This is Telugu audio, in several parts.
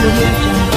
audio jungle.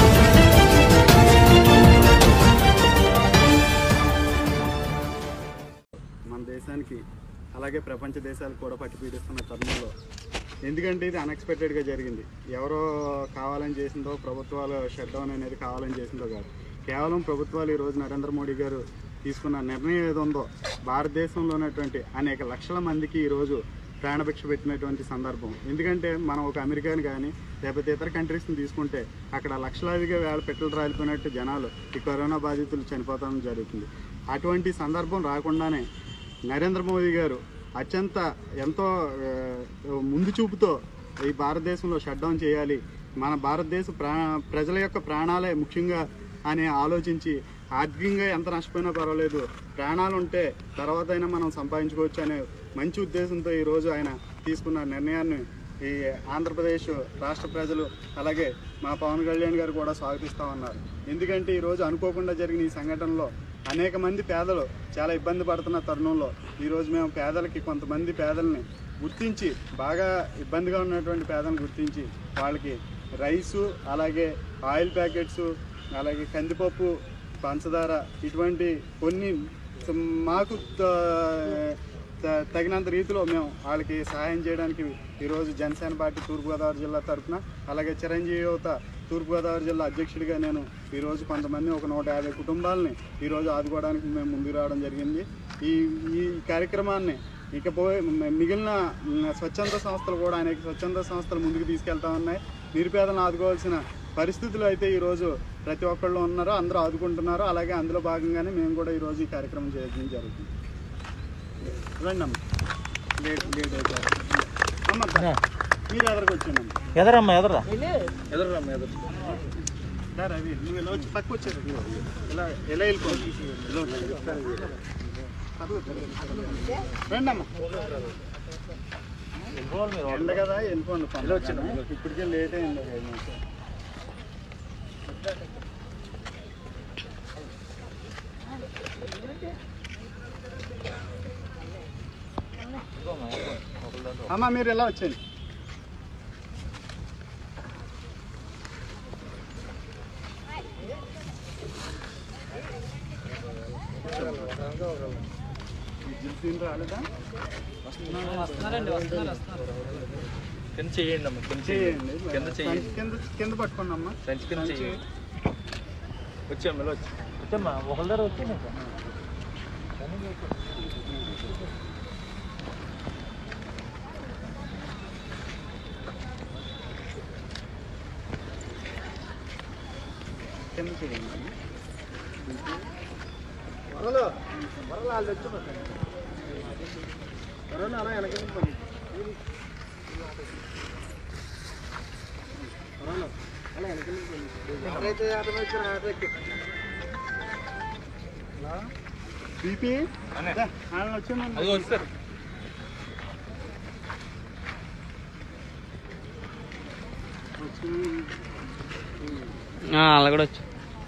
మన దేశానికి అలాగే ప్రపంచ దేశాలకు కూడా పట్టి పీడిస్తున్న తరుణంలో ఎందుకంటే ఇది అన్ఎక్స్పెక్టెడ్గా జరిగింది ఎవరో కావాలని చేసిందో ప్రభుత్వాలు షట్ డౌన్ అనేది కావాలని చేసిందో కాదు కేవలం ప్రభుత్వాలు ఈరోజు నరేంద్ర మోడీ గారు తీసుకున్న నిర్ణయం ఏదో ఉందో భారతదేశంలో ఉన్నటువంటి అనేక లక్షల మందికి ఈరోజు ప్రాణభిక్ష పెట్టినటువంటి సందర్భం ఎందుకంటే మనం ఒక అమెరికాని కానీ లేకపోతే ఇతర కంట్రీస్ని తీసుకుంటే అక్కడ లక్షలాదిగా వేల పెట్రోల్ రాలిపోయినట్టు జనాలు ఈ కరోనా బాధితులు చనిపోవడం జరుగుతుంది అటువంటి సందర్భం రాకుండానే నరేంద్ర మోదీ గారు అత్యంత ఎంతో ఆ, ముందు చూపుతో ఈ భారతదేశంలో షట్ డౌన్ చేయాలి మన భారతదేశ ప్రా ప్రజల యొక్క ప్రాణాలే ముఖ్యంగా అని ఆలోచించి ఆర్థికంగా ఎంత నష్టపోయినా పర్వాలేదు ప్రాణాలు ఉంటే తర్వాత అయినా మనం సంపాదించుకోవచ్చు అనే మంచి ఉద్దేశంతో ఈరోజు ఆయన తీసుకున్న నిర్ణయాన్ని ఈ ఆంధ్రప్రదేశ్ రాష్ట్ర ప్రజలు అలాగే మా పవన్ కళ్యాణ్ గారు కూడా స్వాగతిస్తూ ఉన్నారు ఎందుకంటే ఈరోజు అనుకోకుండా జరిగిన ఈ సంఘటనలో అనేక మంది పేదలు చాలా ఇబ్బంది పడుతున్న తరుణంలో ఈరోజు మేము పేదలకి కొంతమంది పేదల్ని గుర్తించి బాగా ఇబ్బందిగా ఉన్నటువంటి పేదలను గుర్తించి వాళ్ళకి రైసు అలాగే ఆయిల్ ప్యాకెట్స్ అలాగే కందిపప్పు పంచదార ఇటువంటి కొన్ని మాకు త- త- తగినంత రీతిలో మేము వాళ్ళకి సహాయం చేయడానికి ఈరోజు జనసేన పార్టీ తూర్పుగోదావరి జిల్లా తరఫున అలాగే చిరంజీవి యువత తూర్పుగోదావరి జిల్లా అధ్యక్షుడిగా నేను ఈరోజు కొంతమంది ఒక నూట యాభై కుటుంబాలని ఈరోజు ఆదుకోవడానికి మేము ముందుకు రావడం జరిగింది ఈ ఈ కార్యక్రమాన్ని ఇకపోయి మిగిలిన మ్, స్వచ్ఛంద సంస్థలు కూడా అనేక స్వచ్ఛంద సంస్థలు ముందుకు తీసుకెళ్తా ఉన్నాయి నిరుపేదలను ఆదుకోవాల్సిన పరిస్థితులు అయితే ఈరోజు ప్రతి ఒక్కళ్ళు ఉన్నారో అందరూ ఆదుకుంటున్నారు అలాగే అందులో భాగంగానే మేము కూడా ఈరోజు ఈ కార్యక్రమం చేయడం జరుగుతుంది రండి అమ్మ లేట్ లేట్ అయిపోయారు అమ్మ దా. మీరు ఎదరికి వచ్చానమ్మ ఎదరమ్మా ఎదరా దా రవి నువ్వు ఇలా వచ్చి పక్క వచ్చారు ఇలా ఎలా వెళ్ళిపోండి ఇలా వచ్చి. రండి అమ్మ ఎండ కదా వెళ్ళిపోండి పండుగ. ఇప్పటికే లేట్ అయింది ఒక ఐదు నిమిషాలు. అమ్మ మీరు ఎలా వచ్చేయండి విద్యుత్ సీన్ రాలేదా కింద చేయండి అమ్మా కింద చేయండి కింద చేయండి కింద కింద పట్టుకోండి అమ్మా సంచి కింద సంచి. చేయండి వచ్చాము ఇలా వచ్చి వచ్చమ్మా ఒకళ్ళ దగ్గర వచ్చి నీకు కింద చేయండి కరోనా అలా వెనక బీపీ వచ్చాను అది వస్తారు అలా కూడా వచ్చు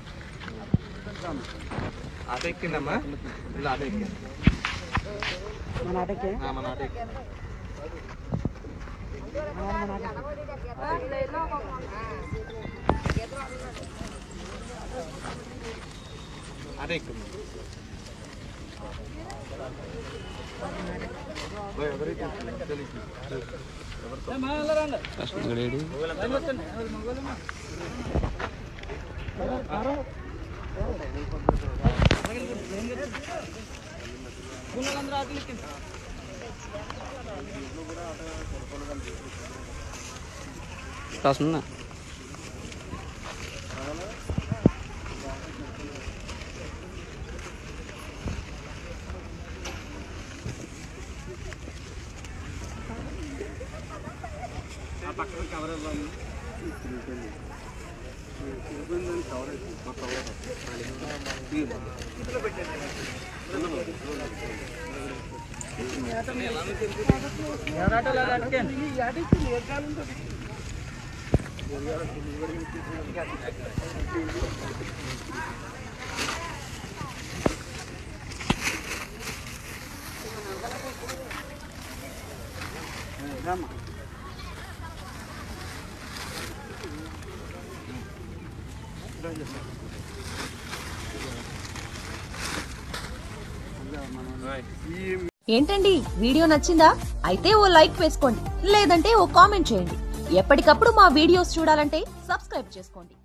ఆట ఎక్కిందమ్మా ఇలా ఆట ఎక్కింది ఆ, మన ఆట ఎక్కింది ఆట ఎక్కింది భయ్, ఎవరైతే తెలియదు. గడేడు వస్తుందా ఆ పక్కన కవర్ ఇవ్వాలి ఇబ్బంది కవర్ మా కవర్ రామ్మా విత్డ్రా చేశారు అదే మనం ఈ ఏంటండి వీడియో నచ్చిందా అయితే ఓ లైక్ వేసుకోండి లేదంటే ఓ కామెంట్ చేయండి ఎప్పటికప్పుడు మా వీడియోస్ చూడాలంటే సబ్స్క్రైబ్ చేసుకోండి